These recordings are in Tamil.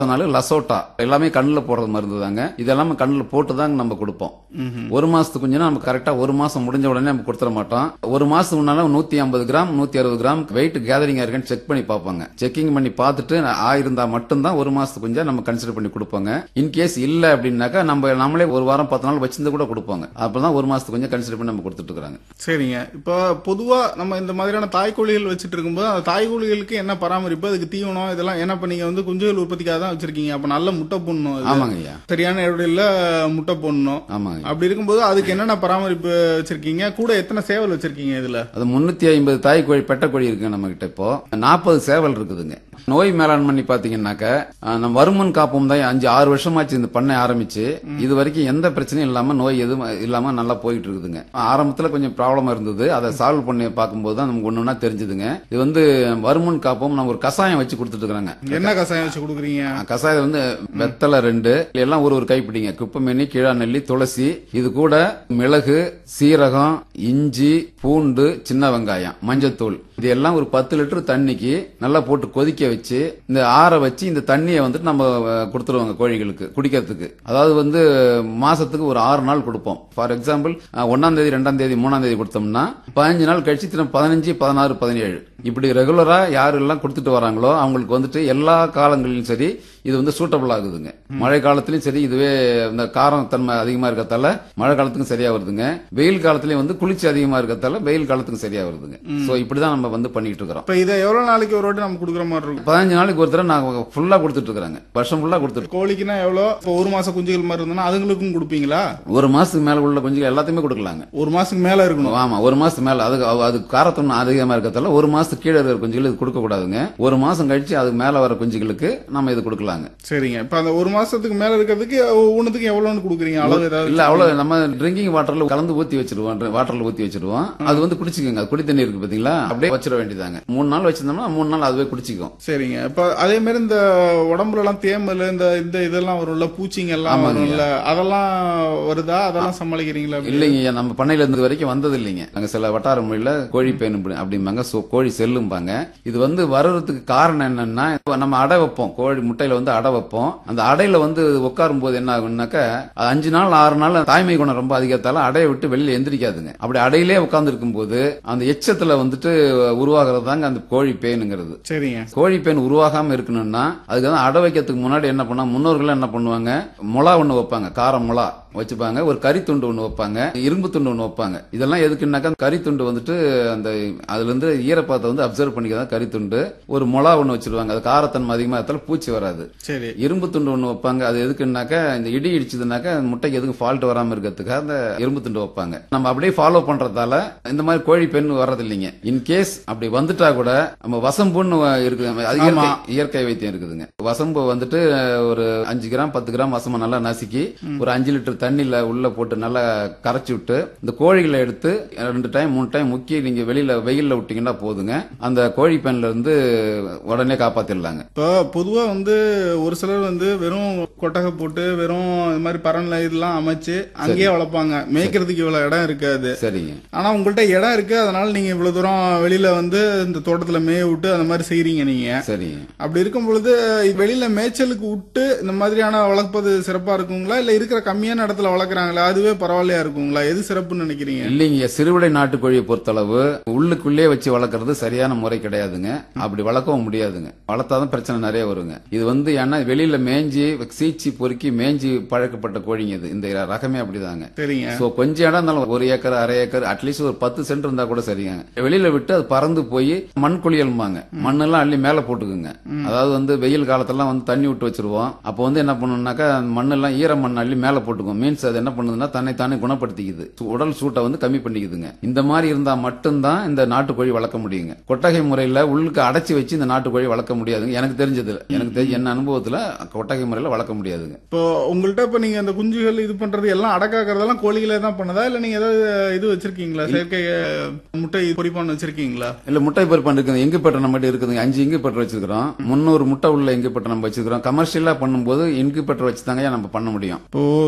அதனால லசோட்டா எல்லாமே கண்ணுல போடுறது மருந்து தாங்க இதெல்லாமே கண்ணுல போட்டு தாங்க நம்ம கொடுப்போம் ஒரு மாசத்துக்கு கொஞ்சம் நம்ம கரெக்டா ஒரு மாசம் முடிஞ்ச உடனே நம்ம கொடுத்துட மாட்டோம் ஒரு மாசம் முன்னால நூத்தி ஐம்பது கிராம் நூத்தி அறுபது கிராம் வெயிட் கேதரிங் இருக்கான்னு செக் பண்ணி பார்ப்பாங்க செக்கிங் பண்ணி பார்த்துட்டு ஆயிருந்தா மட்டும்தான் ஒரு மாசத்துக்கு கொஞ்சம் நம்ம கன்சிடர் பண்ணி கொடுப்போங்க இன் கேஸ் இல்ல அப்படின்னாக்கா நம்ம நம்மளே ஒரு வாரம் பத்து நாள் வச்சிருந்து கூட கொடுப்போங்க அப்பதான் ஒரு மாசத்துக்கு கொஞ்சம் கன்சிடர் பண்ணி நம்ம கொடுத்துட்டு இருக்காங்க சரிங்க இப்போ பொதுவா நம்ம இந்த மாதிரியான தாய்க்கோழிகள் வச்சுட்டு இருக்கும்போது அந்த தாய்க்கோழிகளுக்கு என்ன பராமரிப்பு அதுக்கு தீவனம் இதெல்லாம் என்ன இப்ப நீங்க வந்து குஞ்சுகள் உற்பத்திக்காக தான் வச்சிருக்கீங்க அப்ப நல்ல முட்டை போடணும் அது. ஆமாங்க ஐயா சரியான இடையில முட்டை போடணும் ஆமாங்க அப்படி இருக்கும்போது அதுக்கு என்னென்ன பராமரிப்பு வச்சிருக்கீங்க கூட எத்தனை சேவல் வச்சிருக்கீங்க இதுல அது முன்னூத்தி ஐம்பது தாய் கோழி பெட்ட கோழி இருக்குங்க நம்ம கிட்ட இப்போ நாற்பது சேவல் இருக்குதுங்க நோய் மேலாண்மை பண்ணி பாத்தீங்கன்னாக்க அஹ், நம்ம வருமுன் காப்போம் தான் அஞ்சு ஆறு வருஷமாச்சு இந்த பண்ணை ஆரம்பிச்சு இது வரைக்கும் எந்த பிரச்சனையும் இல்லாம நோய் எதுவும் இல்லாம நல்லா போயிட்டு இருக்குதுங்க ஆரம்பத்துல கொஞ்சம் ப்ராப்ளம் இருந்தது அதை சால்வ் பண்ணி பார்க்கும்போது தான் நமக்கு ஒண்ணுன்னா தெரிஞ்சுதுங்க இது வந்து வருமுன் காப்போம் நம்ம ஒரு கஷாயம் வச்சு கொடுத்துட்டு இருக்கிறாங்க என்ன கசாயம் வச்சு கொடுக்குறீங்க கஷாயம் வந்து வெத்தலை ரெண்டு எல்லாம் ஒரு ஒரு கைப்பிடிங்க குப்பைமேனி கீழா நெல்லி துளசி இது கூட மிளகு சீரகம் இஞ்சி பூண்டு சின்ன வெங்காயம் மஞ்சத்தூள் இது எல்லாம் ஒரு பத்து லிட்டர் தண்ணிக்கு நல்லா போட்டு கொதிக்க வச்சு இந்த ஆற வச்சு இந்த தண்ணியை வந்துட்டு நம்ம அஹ், கொடுத்துருவாங்க கோழிகளுக்கு குடிக்கிறதுக்கு அதாவது வந்து மாசத்துக்கு ஒரு ஆறு நாள் கொடுப்போம் ஃபார் எக்ஸாம்பிள் ஒன்னாம் தேதி ரெண்டாம் தேதி மூணாம் தேதி கொடுத்தோம்னா பதினஞ்சு நாள் கழிச்சு திரும்ப பதினஞ்சு பதினாறு பதினேழு இப்படி ரெகுலரா யார் எல்லாம் கொடுத்துட்டு வராங்களோ அவங்களுக்கு வந்துட்டு எல்லா காலங்களிலும் சரி இது வந்து சூட்டபிள் ஆகுதுங்க மழை காலத்திலயும் சரி இதுவே இந்த காரம் தன்மை அதிகமா இருக்கத்தால மழை காலத்துக்கும் சரியா வருதுங்க வெயில் காலத்திலயும் வந்து குளிர்ச்சி அதிகமா இருக்கத்தால வெயில் காலத்துக்கும் சரியா வருதுங்க சோ இப்படிதான் நம்ம வந்து பண்ணிட்டு இருக்கிறோம் இப்ப இதை எவ்வளவு நாளைக்கு ஒரு வாட்டி நம்ம கொடுக்குற மாதிரி இருக்கும் பதினஞ்சு நாளைக்கு ஒரு தடவை நாங்க ஃபுல்லா கொடுத்துட்டு இருக்கிறாங்க வருஷம் ஃபுல்லா கொடுத்துட்டு கோழிக்குன்னா எவ்வளோ இப்போ ஒரு மாசம் குஞ்சுகள் மாதிரி இருந்ததுன்னா அதுங்களுக்கும் கொடுப்பீங்களா ஒரு மாசத்துக்கு மேல உள்ள குஞ்சுகள் எல்லாத்தையுமே கொடுக்கலாங்க ஒரு மாசத்துக்கு மேல இருக்கணும் ஆமா ஒரு மாசத்துக்கு மேல அது அது காரத்தன்மை அதிகமா இருக்கத்தால ஒரு மாசத்துக்கு கீழே இருக்கிற குஞ்சுகள் இது கொடுக்க கூடாதுங்க ஒரு மாசம் கழிச்சு அதுக்கு மேல வர குஞ்சுகளுக்கு நம்ம இது கொடுக்கலாங்க சரிங்க இப்ப அந்த ஒரு மாசத்துக்கு மேல இருக்கிறதுக்கு ஒவ்வொன்றுத்துக்கு எவ்வளவுன்னு கொடுக்குறீங்க அளவு ஏதாவது இல்ல அவ்வளவு நம்ம ட்ரிங்கிங் வாட்டர்ல கலந்து ஊத்தி வச்சிருவோம் வாட்டர்ல ஊத்தி வச்சிருவோம் அது வந்து குடிச்சுக்கோங்க அது குடி தண்ணி இருக்கு பாத்தீங்களா அப்படியே வச்சிட வேண்டியதாங்க மூணு நாள் வச்சிருந்தோம்னா மூணு நாள் அதுவே குடிச்சிக்கும் சரிங்க இப்ப அதே மாதிரி இந்த உடம்புல எல்லாம் தேமல் இந்த இந்த இதெல்லாம் வரும்ல பூச்சிங்க எல்லாம் ஆமாங்க. வரும்ல அதெல்லாம் வருதா அதெல்லாம் சமாளிக்கிறீங்களா எப்படி? இல்லைங்க ஐயா, நம்ம பண்ணையில இருந்தது வரைக்கும் வந்தது இல்லைங்க நாங்க சில வட்டார மொழியில கோழி பேன் அப்படிம்பாங்க சோ, கோழி செல்லும்பாங்க இது வந்து வர்றதுக்கு காரணம் என்னன்னா இப்ப நம்ம அடை வைப்போம் கோழி முட்டையில வந்து அடை வைப்போம் அந்த அடையில வந்து உட்காரும் போது என்ன ஆகும்னாக்கா அது அஞ்சு நாள் ஆறு நாள் தாய்மை குணம் ரொம்ப அதிகத்தால அடையை விட்டு வெளியில எந்திரிக்காதுங்க அப்படி அடையிலே உட்கார்ந்து இருக்கும்போது அந்த எச்சத்துல வந்துட்டு உருவாகிறது தாங்க அந்த கோழி பேனுங்கிறது சரிங்க கோழி பேன் உருவாகாம இருக்கணும்னா அதுக்கு வந்து அடை வைக்கிறதுக்கு முன்னாடி என்ன பண்ணா முன்னோர்கள் என்ன பண்ணுவாங்க முலா ஒண்ணு வைப்பாங்க கார முலா வச்சுப்பாங்க ஒரு கறி துண்டு ஒண்ணு வைப்பாங்க இரும்பு துண்டு ஒண்ணு வைப்பாங்க இதெல்லாம் எதுக்குன்னாக்கா அந்த கறி துண்டு வந்துட்டு அந்த அதுல இருந்து ஈரப்பதத்தை வந்து அப்சர்வ் பண்ணிக்கிறதா கறி துண்டு ஒரு முலா ஒண்ணு வச்சிருவாங்க அது காரத்தன்மை அதிகமா இருந்தாலும் பூச்சி வராது சரி இரும்பு துண்டு ஒண்ணு வைப்பாங்க அது எதுக்குன்னாக்கா இந்த இடி இடிச்சதுனாக்கா அந்த முட்டைக்கு எதுவும் ஃபால்ட் வராம இருக்கிறதுக்காக அந்த இரும்பு துண்டு வைப்பாங்க நம்ம அப்படியே ஃபாலோ பண்றதால இந்த மாதிரி கோழி பெண் வர்றது இல்லைங்க இன் கேஸ் அப்படி வந்துட்டா கூட நம்ம வசம்புன்னு இருக்குது அது இயற்கை இயற்கை வைத்தியம் இருக்குதுங்க வசம்பு வந்துட்டு ஒரு அஞ்சு கிராம் பத்து கிராம் வசம்ப நல்லா நசுக்கி ஒரு அஞ்சு லிட்டர் தண்ணியில உள்ள போட்டு நல்லா கரைச்சி விட்டு இந்த கோழிகளை எடுத்து ரெண்டு டைம் மூணு டைம் முக்கி நீங்க வெளியில வெயில்ல விட்டீங்கன்னா போதுங்க அந்த கோழி பெண்ல இருந்து உடனே காப்பாத்திடலாங்க இப்போ பொதுவா வந்து ஒரு சிலர் வந்து வெறும் கொட்டகை போட்டு வெறும் இது மாதிரி பரன்ல இதெல்லாம் அமைச்சு அங்கேயே வளர்ப்பாங்க மேய்க்கிறதுக்கு இவ்வளவு இடம் இருக்காது சரிங்க ஆனா உங்கள்ட்ட இடம் இருக்கு அதனால நீங்க இவ்வளவு தூரம் வெளியில வந்து இந்த தோட்டத்துல மேய விட்டு அந்த மாதிரி செய்றீங்க நீங்க சரிங்க அப்படி இருக்கும் பொழுது வெளியில மேய்ச்சலுக்கு விட்டு இந்த மாதிரியான வளர்ப்பது சிறப்பா இருக்குங்களா இல்ல இருக்கிற கம்மியான இடத்துல வளர்க்குறாங்களா அதுவே பரவாயில்லையா இருக்குங்களா எது சிறப்புன்னு நினைக்கிறீங்க இல்லைங்க சிறுவிடை நாட்டுக்கோழியை பொறுத்தளவு உள்ளுக்குள்ளே வச்சு வளர்க்கறது சரியான முறை கிடையாதுங்க அப்படி வளர்க்கவும் முடியாதுங்க வளர்த்தாதான் பிரச்சனை நிறைய வருங்க இது வந்து ஏன்னா வெளியில மேய்ஞ்சி சீச்சி பொறுக்கி மேய்ஞ்சி பழக்கப்பட்ட கோழிங்க இது இந்த ரகமே அப்படிதாங்க சரிங்க சோ கொஞ்சம் இடம் இருந்தாலும் ஒரு ஏக்கர் அரை ஏக்கர் அட்லீஸ்ட் ஒரு பத்து சென்ட் இருந்தா கூட சரிங்க வெளியில விட்டு அது பறந்து போய் மண் குளியல்பாங்க மண்ணெல்லாம் அள்ளி மேல போட்டுக்குங்க அதாவது வந்து வெயில் காலத்தெல்லாம் வந்து தண்ணி விட்டு வச்சிருவோம் அப்போ வந்து என்ன பண்ணணும்னாக்கா மண்ணெல்லாம் ஈர மண் அள்ளி மேல போட்டுக்கும் மீன்ஸ் அது என்ன பண்ணுதுன்னா தன்னை தானே குணப்படுத்திக்குது சு- உடல் சூட்டை வந்து கம்மி பண்ணிக்குதுங்க இந்த மாதிரி இருந்தா மட்டும்தான் இந்த நாட்டுக்கோழி வளர்க்க முடியுங்க கொட்டகை முறையில உள்ளுக்கு அடைச்சி வச்சு இந்த நாட்டுக்கோழி வளர்க்க முடியாதுங்க எனக்கு தெரிஞ்சதுல எனக்கு தெரிஞ்ச என்ன அனுபவத்துல கொட்டகை முறையில வளர்க்க முடியாதுங்க இப்போ உங்கள்ட்ட இப்ப நீங்க அந்த குஞ்சுகள் இது பண்றது எல்லாம் அடக்காக்குறதெல்லாம் கோழிகளே தான் பண்ணுதா இல்ல நீங்க ஏதாவது இது வச்சிருக்கீங்களா செயற்கை அஹ், முட்டை பொறிப்பான் வச்சிருக்கீங்களா இல்ல முட்டை பருப்பான் இருக்குது எங்கு பெட்டர் நம்ம கிட்ட இருக்குதுங்க அஞ்சு இங்கு பெட்டர் வச்சிருக்கிறோம் முன்னூறு முட்டை உள்ள எங்கு பெட்டர் நம்ம வச்சிருக்கிறோம் கமர்ஷியலா பண்ணும்போது இங்கு பெட்டர் வச்சு தாங்க நம்ம பண்ண முடியும் இப்போ ஒரு வெற்றி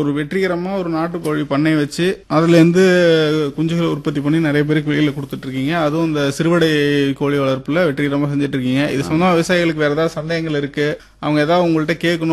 வெற்றிகரமா ஒரு நாட்டுக்கோழி பண்ணை வச்சு அதுல இருந்து குஞ்சுகளை உற்பத்தி பண்ணி நிறைய பேருக்கு வெளியில கொடுத்துட்டு இருக்கீங்க அதுவும் இந்த சிறுவடை கோழி வளர்ப்புல வெற்றிகரமா செஞ்சுட்டு இருக்கீங்க இது சொன்னா விவசாயிகளுக்கு வேற ஏதாவது சந்தேகங்கள் இருக்கு அவங்க ஏதாவது உங்கள்ட்ட கேட்கணும்